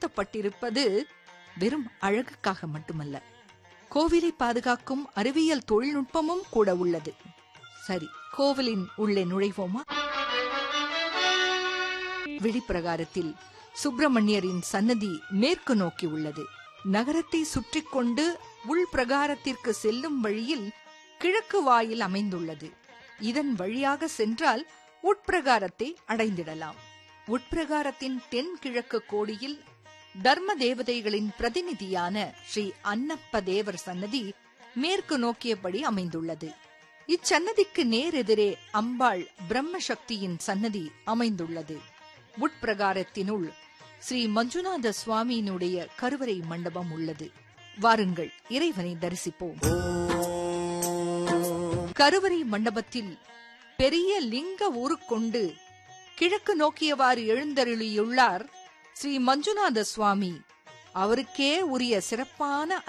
உயர்த்தப்பட்டிருப்பது வெறும் அழகுக்காக மட்டுமல்ல கோவிலை பாதுகாக்கும் அறிவியல் தொழில்நுட்பமும் கூட உள்ளது சரி கோவிலின் உள்ளே நுழைவோமா வெளிப்பிரகாரத்தில் சுப்பிரமணியரின் சன்னதி மேற்கு நோக்கி உள்ளது நகரத்தை சுற்றிக் கொண்டு உள்பிரகாரத்திற்கு செல்லும் வழியில் கிழக்கு வாயில் அமைந்துள்ளது இதன் வழியாக சென்றால் உட்பிரகாரத்தை அடைந்திடலாம் உட்பிரகாரத்தின் தென்கிழக்கு கோடியில் தர்ம தேவதைகளின் பிரதிநிதியான ஸ்ரீ அன்னப்ப தேவர் சன்னதி மேற்கு நோக்கியபடி அமைந்துள்ளது இச்சன்னதிக்கு நேரெதிரே அம்பாள் பிரம்ம சக்தியின் சன்னதி அமைந்துள்ளது உட்பிரகாரத்தினுள் ஸ்ரீ மஞ்சுநாத சுவாமியினுடைய கருவறை மண்டபம் உள்ளது வாருங்கள் இறைவனை தரிசிப்போம் கருவறை மண்டபத்தில் பெரிய லிங்க உருக்கொண்டு கிழக்கு நோக்கியவாறு எழுந்தருளியுள்ளார் ஸ்ரீ மஞ்சுநாத சுவாமி அவருக்கே உரிய சிறப்பான